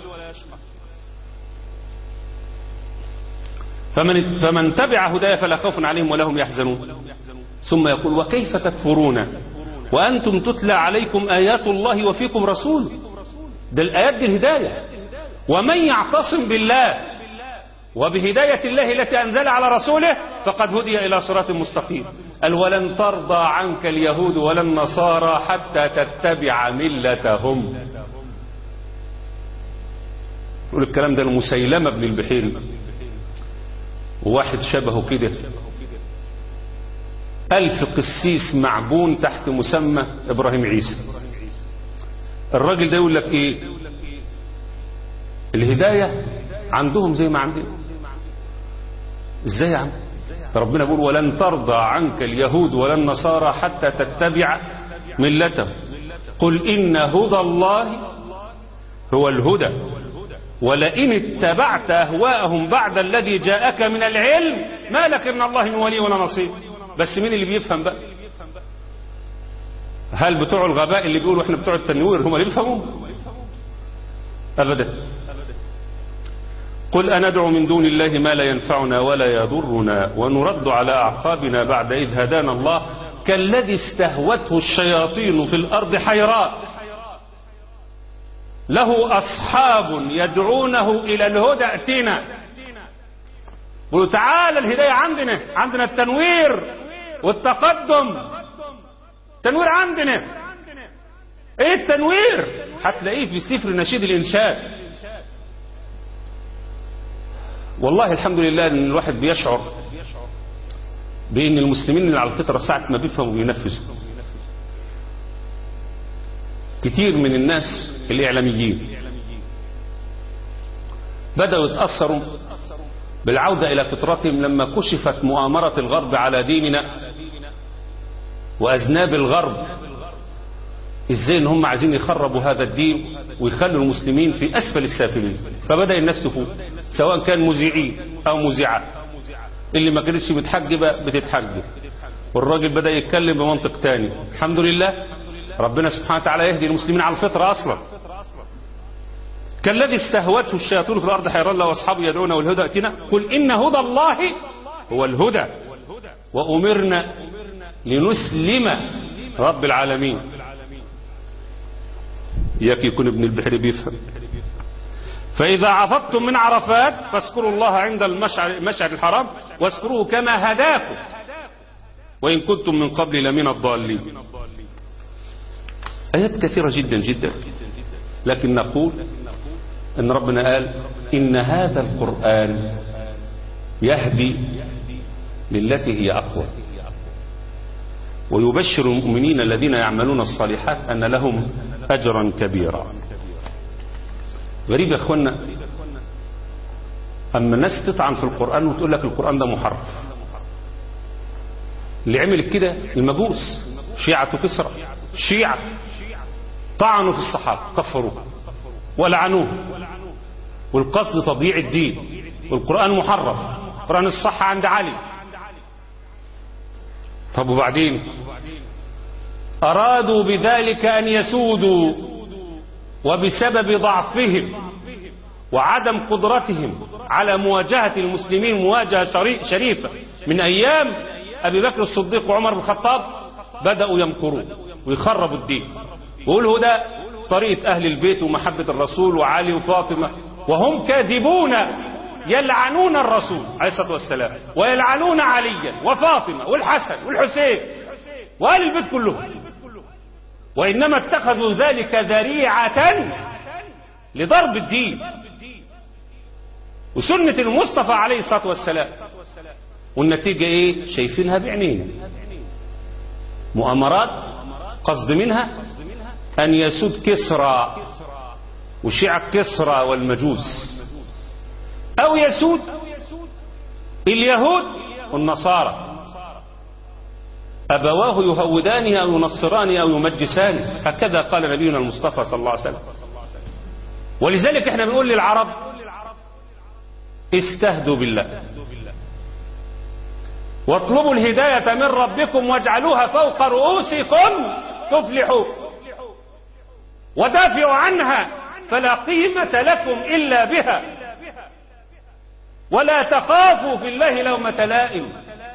فمن, فمن تبع هداي فلا خوف عليهم ولا هم يحزنون ثم يقول وكيف تكفرون وأنتم تتلى عليكم آيات الله وفيكم رسول ده الآيات دي الهداية ومن يعتصم بالله وبهداية الله التي أنزل على رسوله فقد هدي إلى صراط مستقيم قال ولن ترضى عنك اليهود ولا النصارى حتى تتبع ملتهم يقول الكلام ده المسيلمة بن البحيري وواحد شبهه كده ألف قسيس معبون تحت مسمى إبراهيم عيسى الراجل ده يقول لك إيه الهداية عندهم زي ما عندنا ازاي يا عم ربنا بيقول ولن ترضى عنك اليهود ولا النصارى حتى تتبع ملتهم قل إن هدى الله هو الهدى ولئن اتبعت أهواءهم بعد الذي جاءك من العلم ما لك من الله من ولي ولا نصير بس مين اللي بيفهم بقى هل بتوع الغباء اللي بيقولوا احنا بتوع التنوير هم اللي بيفهموا أبدا قل أندعو من دون الله ما لا ينفعنا ولا يضرنا ونرد على أعقابنا بعد إذ هدانا الله كالذي استهوته الشياطين في الأرض حيران له أصحاب يدعونه إلى الهدى ائتنا قلوا تعالى الهداية عندنا عندنا التنوير والتقدم تنوير عندنا ايه التنوير هتلاقيه في سفر نشيد الانشاد والله الحمد لله ان الواحد بيشعر بان المسلمين اللي على الفطره ساعه ما بيفهموا بينفذوا كتير من الناس الاعلاميين بداوا يتاثروا بالعوده الى فطرتهم لما كشفت مؤامره الغرب على ديننا واذناب الغرب ازاي ان هم عايزين يخربوا هذا الدين ويخلوا المسلمين في اسفل السافلين فبدا الناس تفوق سواء كان مذيعين او مذيعات اللي ما كانتش متحجبه بتتحجب والراجل بدا يتكلم بمنطق تاني الحمد لله ربنا سبحانه وتعالى يهدي المسلمين على الفطره اصلا كالذي استهوته الشياطين في الارض حيران له واصحابه يدعونه والهدى اتنا قل ان هدى الله هو الهدى وامرنا لنسلم رب العالمين إياك يكون ابن البحر بيفهم فإذا عفضتم من عرفات فاذكروا الله عند المشعر, المشعر الحرام واذكروه كما هداكم وإن كنتم من قبل لمن الضالين آيات كثيرة جدا جدا لكن نقول أن ربنا قال إن هذا القرآن يهدي للتي هي أقوى ويبشر المؤمنين الذين يعملون الصالحات أن لهم أجرا كبيرا غريب يا أخوانا أما الناس تطعن في القرآن وتقول لك القرآن ده محرف اللي عمل كده المجوس شيعة كسرى شيعة طعنوا في الصحابة كفروه ولعنوه والقصد تضييع الدين والقرآن محرف القرآن الصح عند علي طب وبعدين أرادوا بذلك أن يسودوا وبسبب ضعفهم وعدم قدرتهم على مواجهة المسلمين مواجهة شريفة من أيام أبي بكر الصديق وعمر بن الخطاب بدأوا يمكرون ويخربوا الدين ويقولوا ده طريقة أهل البيت ومحبة الرسول وعلي وفاطمة وهم كاذبون يلعنون الرسول عليه الصلاة والسلام ويلعنون عليا وفاطمة والحسن والحسين وآل البيت كلهم وإنما اتخذوا ذلك ذريعة لضرب الدين وسنة المصطفى عليه الصلاة والسلام والنتيجة ايه شايفينها بعينينا مؤامرات قصد منها أن يسود كسرى وشيعة كسرى والمجوس أو يسود اليهود والنصارى أبواه يهودانه أو ينصرانه أو يمجسانه هكذا قال نبينا المصطفى صلى الله عليه وسلم ولذلك احنا بنقول للعرب استهدوا بالله واطلبوا الهداية من ربكم واجعلوها فوق رؤوسكم تفلحوا ودافعوا عنها فلا قيمة لكم إلا بها ولا تخافوا في الله لومة لائم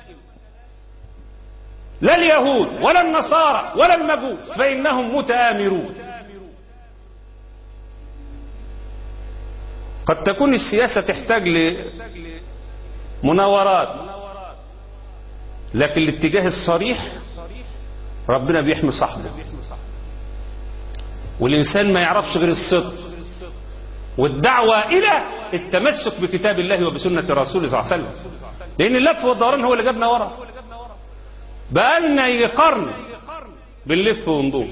لا اليهود ولا النصارى ولا المجوس فإنهم متآمرون قد تكون السياسة تحتاج لمناورات لكن الاتجاه الصريح ربنا بيحمي صاحبه والإنسان ما يعرفش غير الصدق والدعوة إلى التمسك بكتاب الله وبسنة رسوله صلى الله عليه وسلم لأن اللف والدوران هو اللي جابنا ورا بقالنا قرن بنلف وندور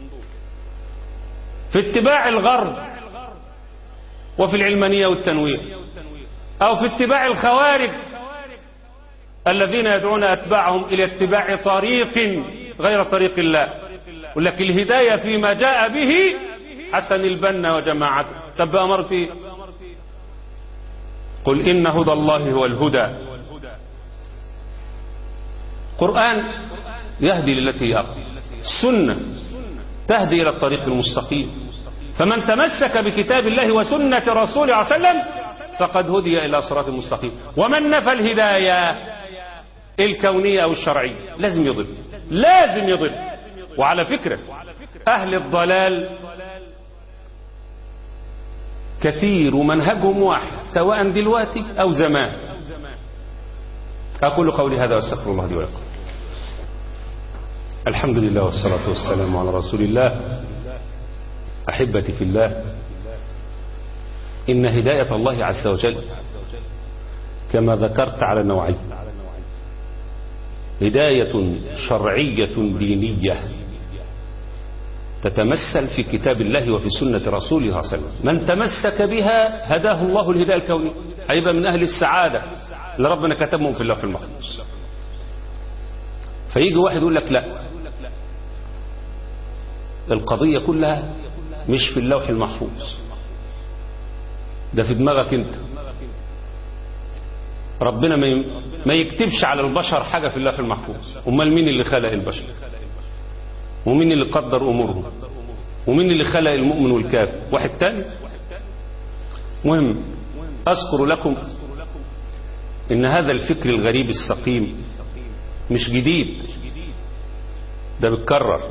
في اتباع الغرب وفي العلمانية والتنوير أو في اتباع الخوارج الذين يدعون أتباعهم إلى اتباع طريق غير طريق الله يقول لك الهداية فيما جاء به حسن البنا وجماعته طب أمرت إيه؟ قل إن هدى الله هو الهدى قرآن يهدي للتي هي أقوم السنة تهدي إلى الطريق المستقيم فمن تمسك بكتاب الله وسنة رسوله عليه وسلم فقد هدي إلى صراط مستقيم ومن نفى الهداية الكونية أو الشرعية لازم يضل لازم يضل وعلى فكرة أهل الضلال كثير ومنهجهم واحد سواء دلوقتي أو زمان أقول قولي هذا واستغفر الله لي ولكم الحمد لله والصلاة والسلام على رسول الله أحبتي في الله إن هداية الله عز وجل كما ذكرت على نوعين هداية شرعية دينية تتمثل في كتاب الله وفي سنة رسوله صلى الله عليه وسلم من تمسك بها هداه الله الهداية الكونية هيبقى من أهل السعادة اللي ربنا كتبهم في اللوح المحفوظ فيجي واحد يقول لك لا القضية كلها مش في اللوح المحفوظ ده في دماغك انت ربنا ما ما يكتبش على البشر حاجة في اللوح المحفوظ امال مين اللي خلق البشر ومين اللي قدر امورهم ومين اللي خلق المؤمن والكافر واحد تاني مهم اذكر لكم ان هذا الفكر الغريب السقيم مش جديد ده بيتكرر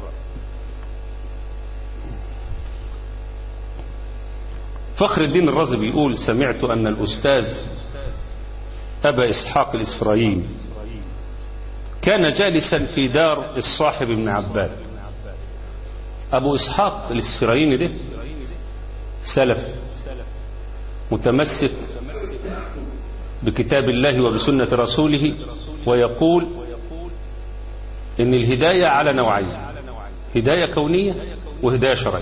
فخر الدين الرازي بيقول سمعت أن الأستاذ أبا إسحاق الإسفرايني كان جالسا في دار الصاحب بن عباد أبو إسحاق الإسفرايني ده سلف متمسك بكتاب الله وبسنة رسوله ويقول إن الهداية على نوعين هداية كونية وهداية شرعية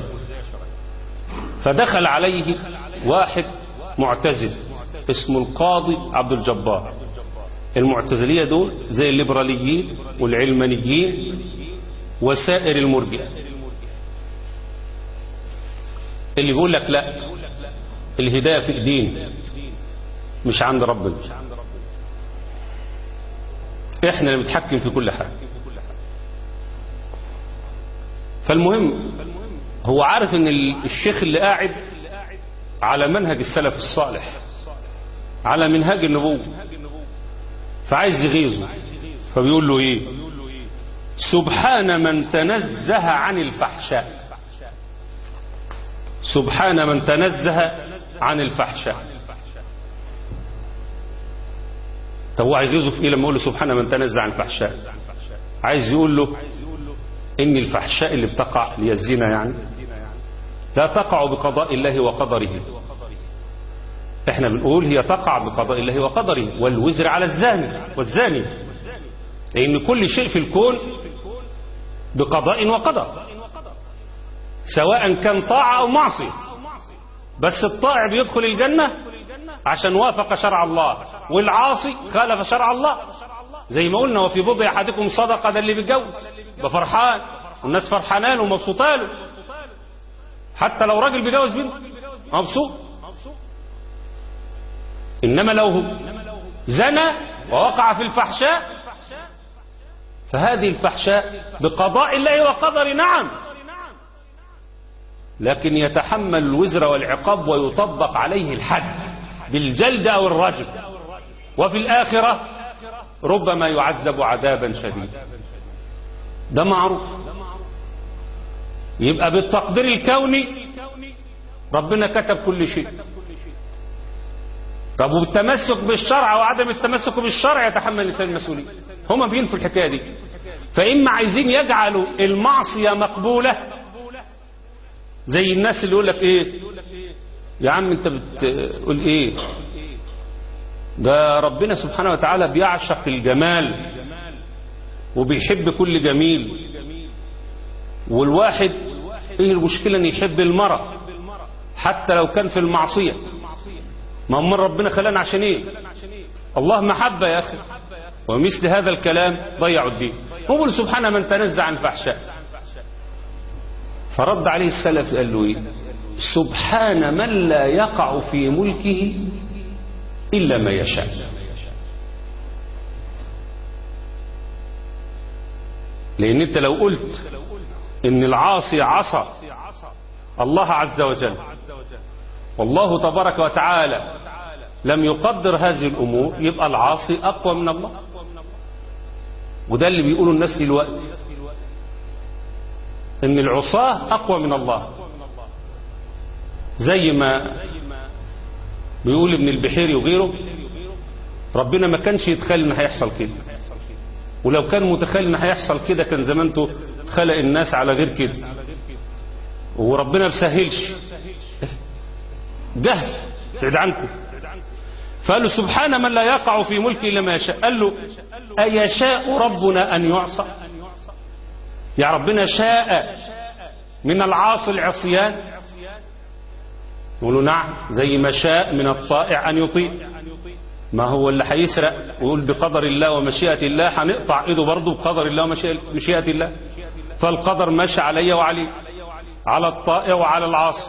فدخل عليه واحد معتزل اسمه القاضي عبد الجبار المعتزلية دول زي الليبراليين والعلمانيين وسائر المرجئة اللي بيقول لك لا الهداية في ايدينا مش عند ربنا احنا اللي بنتحكم في كل حاجة فالمهم هو عارف ان الشيخ اللي قاعد على منهج السلف الصالح على منهج النبوة فعايز يغيظه فبيقول له ايه سبحان من تنزه عن الفحشاء سبحان من تنزه عن الفحشاء طب هو هيغيظه في ايه لما يقول له سبحان من تنزه عن الفحشاء عايز يقول له ان الفحشاء اللي بتقع هي الزنا يعني لا تقع بقضاء الله وقدره احنا بنقول هي تقع بقضاء الله وقدره والوزر على الزاني والزاني لان كل شيء في الكون بقضاء وقدر سواء كان طاعة او معصية بس الطائع بيدخل الجنة عشان وافق شرع الله والعاصي خالف شرع الله زي ما قلنا وفي بضع احدكم صدقه ده اللي بيتجوز بفرحان والناس فرحانه له ومبسوطه له حتى لو راجل بيجوز بنت مبسوط انما لو هو زنى ووقع في الفحشاء فهذه الفحشاء بقضاء الله وقدر نعم لكن يتحمل الوزر والعقاب ويطبق عليه الحد بالجلد او الرجم وفي الاخره ربما يعذب عذابا شديدا ده معروف يبقى بالتقدير الكوني ربنا كتب كل شيء طب وبالتمسك بالشرع وعدم التمسك بالشرع يتحمل الانسان المسؤوليه هما بينفوا الحكايه دي فاما عايزين يجعلوا المعصيه مقبوله زي الناس اللي يقول لك ايه يا عم انت بتقول ايه ده ربنا سبحانه وتعالى بيعشق الجمال وبيحب كل جميل والواحد ايه المشكلة ان يحب المرأة حتى لو كان في المعصية ما هم ربنا خلانا عشان ايه الله محبة يا اخي ومثل هذا الكلام ضيعوا الدين هو سبحانه من تنزع عن فحشاء فرد عليه السلف قال له ايه سبحان من لا يقع في ملكه إلا ما يشاء لأن أنت لو قلت إن العاصي عصى الله عز وجل والله تبارك وتعالى لم يقدر هذه الأمور يبقى العاصي أقوى من الله وده اللي بيقوله الناس دلوقتي إن العصاة أقوى من الله زي ما بيقول ابن البحيري وغيره ربنا ما كانش يتخيل ان هيحصل كده ولو كان متخيل ان هيحصل كده كان زمانته خلق الناس على غير كده وربنا ما بيسهلش جهل بعد عنكم فقال له سبحان من لا يقع في ملكه الا ما يشاء قال له ايشاء ربنا ان يعصى يا ربنا شاء من العاصي العصيان يقولوا نعم زي ما شاء من الطائع أن يطيع ما هو اللي هيسرق ويقول بقدر الله ومشيئة الله هنقطع ايده برضه بقدر الله ومشيئة الله فالقدر مشى علي وعليه على الطائع وعلى العاصي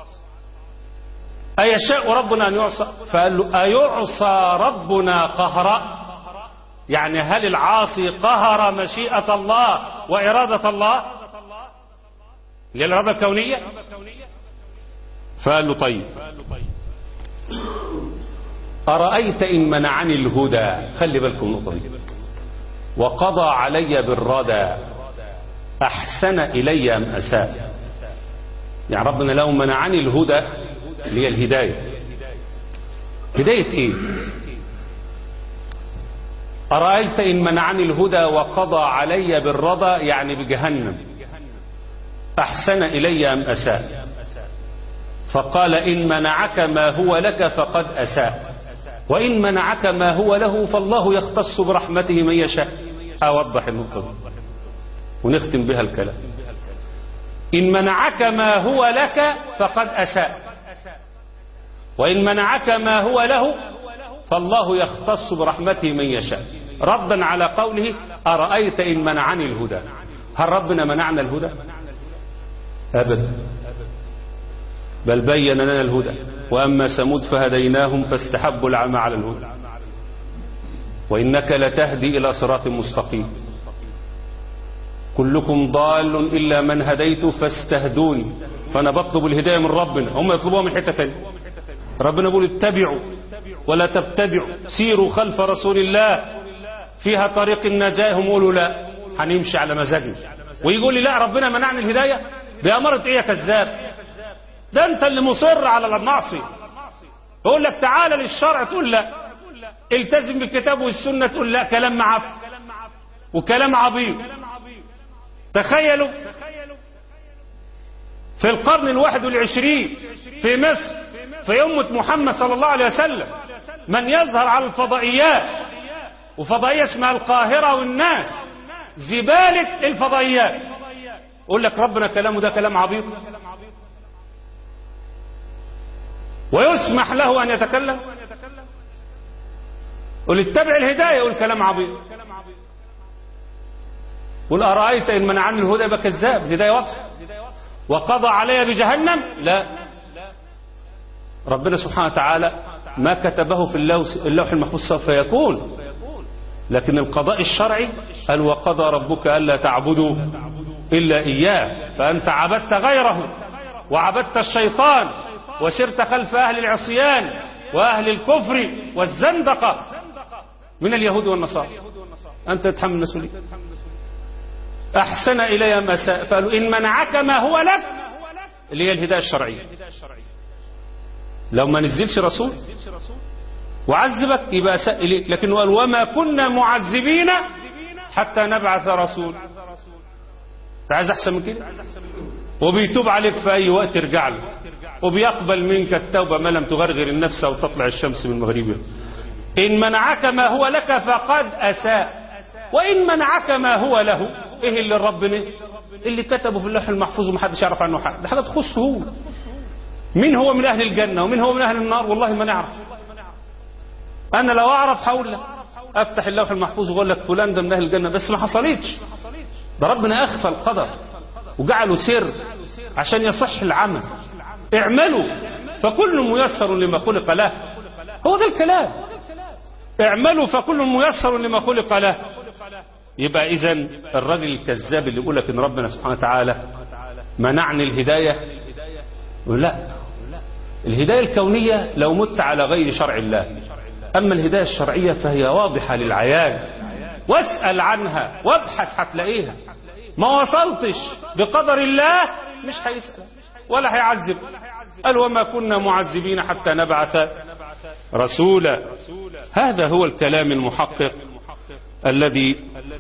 أيشاء ربنا أن يعصى فقال له أيعصى ربنا قهرا يعني هل العاصي قهر مشيئة الله وإرادة الله للإرادة الكونية فقال له طيب أرأيت إن منعني الهدى خلي بالكم النقطة دي وقضى علي بالردى أحسن إلي أم أساء يعني ربنا لو منعني الهدى اللي هي الهداية هداية إيه أرأيت إن منعني الهدى وقضى علي بالردى يعني بجهنم أحسن إلي أم أساء فقال إن منعك ما هو لك فقد أساء وإن منعك ما هو له فالله يختص برحمته من يشاء أوضح النقطة دي ونختم بها الكلام إن منعك ما هو لك فقد أساء وإن منعك ما هو له فالله يختص برحمته من يشاء ردا على قوله أرأيت إن منعني الهدى هل ربنا منعنا الهدى أبدا بل بين لنا الهدى وأما ثمود فهديناهم فاستحبوا العمى على الهدى وإنك لتهدي إلى صراط مستقيم كلكم ضال إلا من هديت فاستهدوني فأنا بطلب الهداية من ربنا هم يطلبوها من حتة تانية ربنا يقول اتبعوا ولا تبتدعوا سيروا خلف رسول الله فيها طريق النجاة هم يقولوا لا هنمشي على مزاجنا ويقول لي لا ربنا منعني الهداية بأمرة ايه يا كذاب ده انت اللي مصر على المعصية يقول لك تعالى للشرع تقول لا التزم بالكتاب والسنة تقول لا كلام معفن وكلام عبيط تخيلوا في القرن الواحد والعشرين في مصر في أمة محمد صلى الله عليه وسلم من يظهر على الفضائيات وفضائية اسمها القاهرة والناس زبالة الفضائيات يقول لك ربنا كلامه ده كلام عبيط ويسمح له أن يتكلم قل اتبع الهداية يقول كلام عظيم قل أرأيت إن منعني الهدى يبقى كذاب الهداية واضحة وقضى علي بجهنم لا ربنا سبحانه وتعالى ما كتبه في اللوح المحفوظ سوف يكون لكن القضاء الشرعي قال وقضى ربك ألا تعبدوا إلا إياه فأنت عبدت غيره وعبدت الشيطان وسرت خلف أهل العصيان وأهل الكفر والزندقة من اليهود والنصارى أنت تتحمل المسؤولية أحسن إلي ما ساء فقالوا إن منعك ما هو لك اللي هي الهداية الشرعية لو ما نزلش رسول وعذبك يبقى ساء إليك لكنه قال وما كنا معذبين حتى نبعث رسول انت عايز احسن من كده وبيتوب عليك في اي وقت ارجع له وبيقبل منك التوبه ما لم تغرغر النفس او تطلع الشمس من مغربها ان منعك ما هو لك فقد اساء وان منعك ما هو له ايه اللي ربنا اللي كتبه في اللوح المحفوظ ومحدش يعرف عنه حاجه ده حاجه تخصه هو مين هو من اهل الجنه ومين هو من اهل النار والله ما نعرف انا لو اعرف هقول لك افتح اللوح المحفوظ واقول لك فلان ده من اهل الجنه بس ما حصلتش ده ربنا اخفى القدر وجعله سر عشان يصح العمل اعملوا فكل ميسر لما خلق له هو ده الكلام اعملوا فكل ميسر لما خلق له يبقى اذا الراجل الكذاب اللي يقول لك ان ربنا سبحانه وتعالى منعني الهدايه لا الهدايه الكونيه لو مت على غير شرع الله اما الهدايه الشرعيه فهي واضحه للعيان واسال عنها وابحث هتلاقيها ما وصلتش بقدر الله مش هيسال ولا هيعذب قال وما كنا معذبين حتى نبعث رسولا هذا هو الكلام المحقق الذي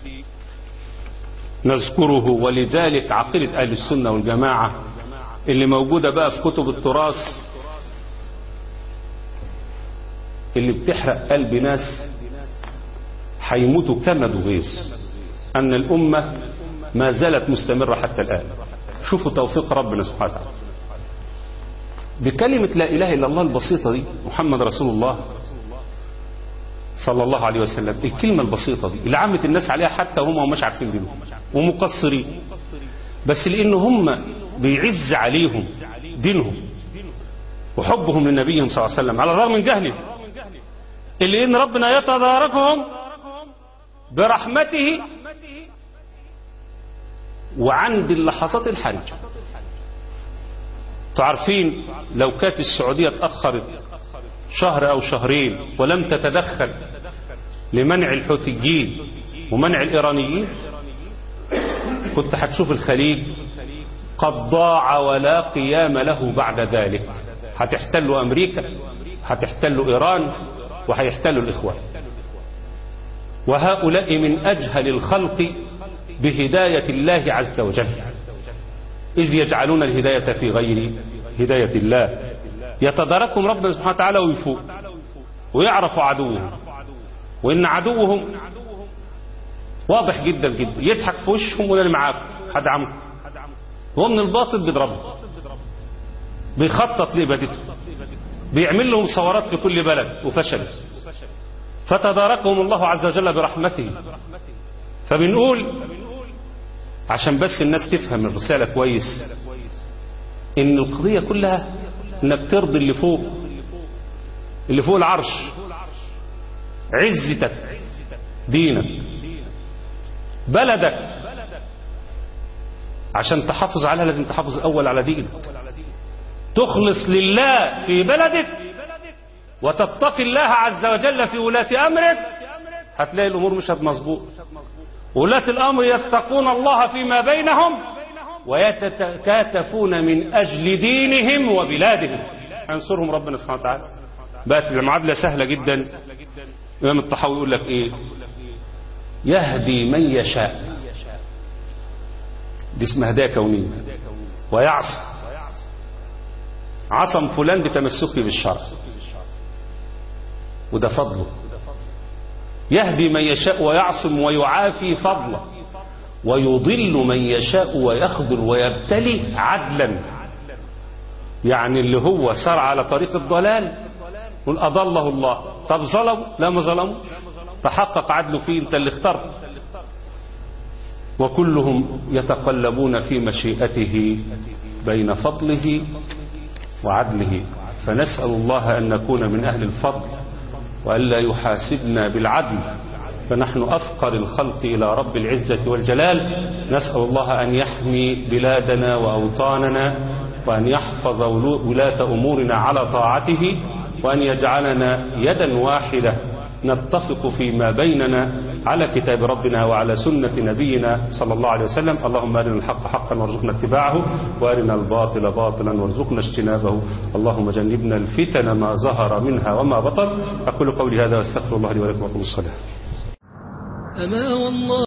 نذكره ولذلك عقيدة أهل السنة والجماعة اللي موجودة بقى في كتب التراث اللي بتحرق قلب ناس هيموتوا كمد وغيظ أن الأمة ما زالت مستمرة حتى الآن شوفوا توفيق ربنا سبحانه وتعالى بكلمة لا إله إلا الله البسيطة دي محمد رسول الله صلى الله عليه وسلم الكلمة البسيطة دي اللي عامة الناس عليها حتى هم مش عارفين دينهم ومقصرين بس لأن هم بيعز عليهم دينهم وحبهم لنبيهم صلى الله عليه وسلم على الرغم من جهلهم اللي إن ربنا يتداركهم برحمته وعند اللحظات الحرجة تعرفين لو كانت السعودية اتأخرت شهر أو شهرين ولم تتدخل لمنع الحوثيين ومنع الإيرانيين كنت هتشوف الخليج قد ضاع ولا قيام له بعد ذلك هتحتلوا أمريكا هتحتلوا إيران وهيحتلوا الإخوان وهؤلاء من أجهل الخلق بهداية الله عز وجل إذ يجعلون الهداية في غير هداية الله يتداركهم ربنا سبحانه وتعالى ويفوق ويعرف عدوهم وإن عدوهم واضح جدا جدا يضحك في وشهم ولا معاكم حد عمكم هو من الباطل بيضربهم بيخطط لإبادتهم بيعمل لهم ثورات في كل بلد وفشلت فتداركهم الله عز وجل برحمته فبنقول عشان بس الناس تفهم الرسالة كويس ان القضية كلها انك ترضي اللي فوق اللي فوق العرش عزتك دينك بلدك عشان تحافظ عليها لازم تحافظ اول على دينك تخلص لله في بلدك وتتقي الله عز وجل في ولاة امرك هتلاقي الامور مش مظبوط ولاة الامر يتقون الله فيما بينهم ويتكاتفون من اجل دينهم وبلادهم ينصرهم ربنا سبحانه وتعالى بقت المعادله سهله جدا امام الطحاوي يقول لك ايه يهدي من يشاء دي اسمها هدايه كونيه ويعصم عصم فلان بتمسكه بالشرع وده فضله يهدي من يشاء ويعصم ويعافي فضله ويضل من يشاء ويخذل ويبتلي عدلا يعني اللي هو سار على طريق الضلال قل أضله الله طب ظلم لا ما ظلموش تحقق عدله فيه انت اللي اخترت وكلهم يتقلبون في مشيئته بين فضله وعدله فنسأل الله أن نكون من أهل الفضل وألا يحاسبنا بالعدل فنحن أفقر الخلق إلى رب العزة والجلال نسأل الله أن يحمي بلادنا وأوطاننا وأن يحفظ ولاة أمورنا على طاعته وأن يجعلنا يدا واحدة نتفق فيما بيننا على كتاب ربنا وعلى سنة نبينا صلى الله عليه وسلم اللهم أرنا الحق حقا وارزقنا اتباعه وأرنا الباطل باطلا وارزقنا اجتنابه اللهم جنبنا الفتن ما ظهر منها وما بطن أقول قولي هذا واستغفر الله لي ولكم وقم الصلاة أما والله